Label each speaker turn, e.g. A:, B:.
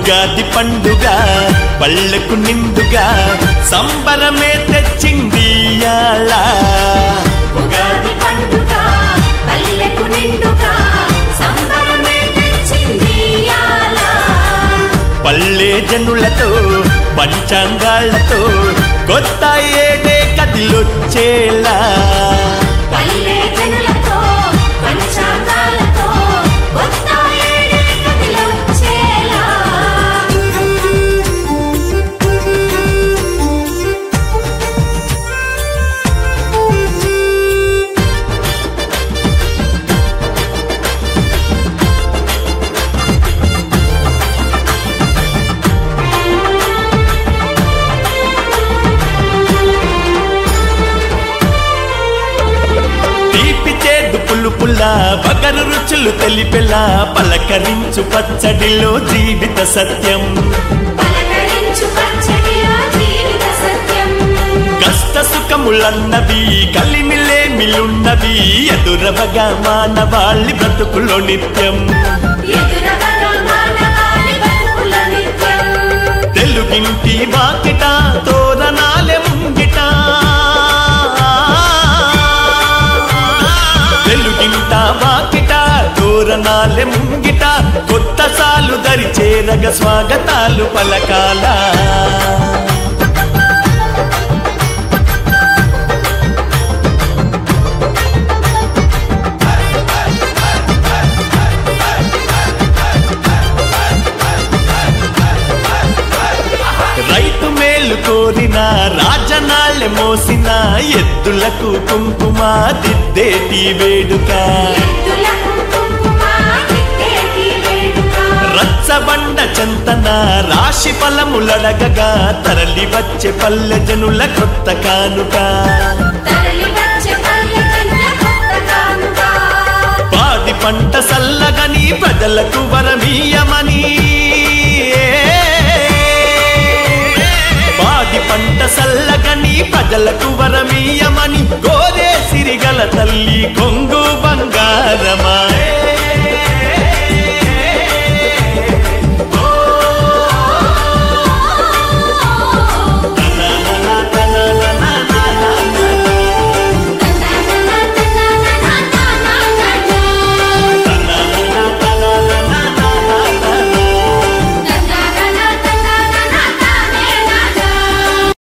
A: ఉగాది పండుగ పళ్ళకు నిండుగా సంబరమే తెచ్చింది ఇయాల
B: ఉగాది పండుగ పల్లెకు నిండుగా సంబరమే తెచ్చింది ఇయాల.
A: పల్లె జనులతో పంచాంగాళ్లతో కొత్త ఏడే కదిలొచ్చేలా
B: పల్లె జనులతో పంచాంగాలతో కొత్త ఏడే కదిలొచ్చేలా.
A: తీపి చేదు పులుపుల బగరు రుచులు తెలిపెలా పలకరించు పచ్చడిలో జీవిత సత్యం
B: పలకరించు పచ్చడిలో జీవిత సత్యం.
A: కష్ట సుఖములన్నవి కలిమిలేమిలున్నవి ఎదురవగా మానవాళి బ్రతుకులో నిత్యం
B: ఎదురవగా మానవాళి బతుకుల నిత్యం.
A: తెలుగింటి వాకిట తోరణాలె ముంగిట తెలుగింట వాకిట తోరణాలె ముంగిట కొత్త సాలు దరి చేరగ స్వాగతాలు పలకాల రైతు మేలు కోరిన రాజనాళ్ళె మోసిన ఎద్దులకు కుంకుమ దిద్దేటి వేడుక
B: ఎద్దులకు కుంకుమ దిద్దేటి వేడుక.
A: రచ్చబండ చెంతన రాశి ఫలములడగగా తరలి వచ్చే పల్లె జనుల కొత్త కానుక
B: తరలి వచ్చే పల్లె జనుల కొత్త కానుక.
A: పాడి పంట సల్లగని ప్రజలకు వరమీయమని పాడి పంట సల్లగని ప్రజలకు వరమీయమని కోరే సిరిగల తల్లి కొంగు బంగారమా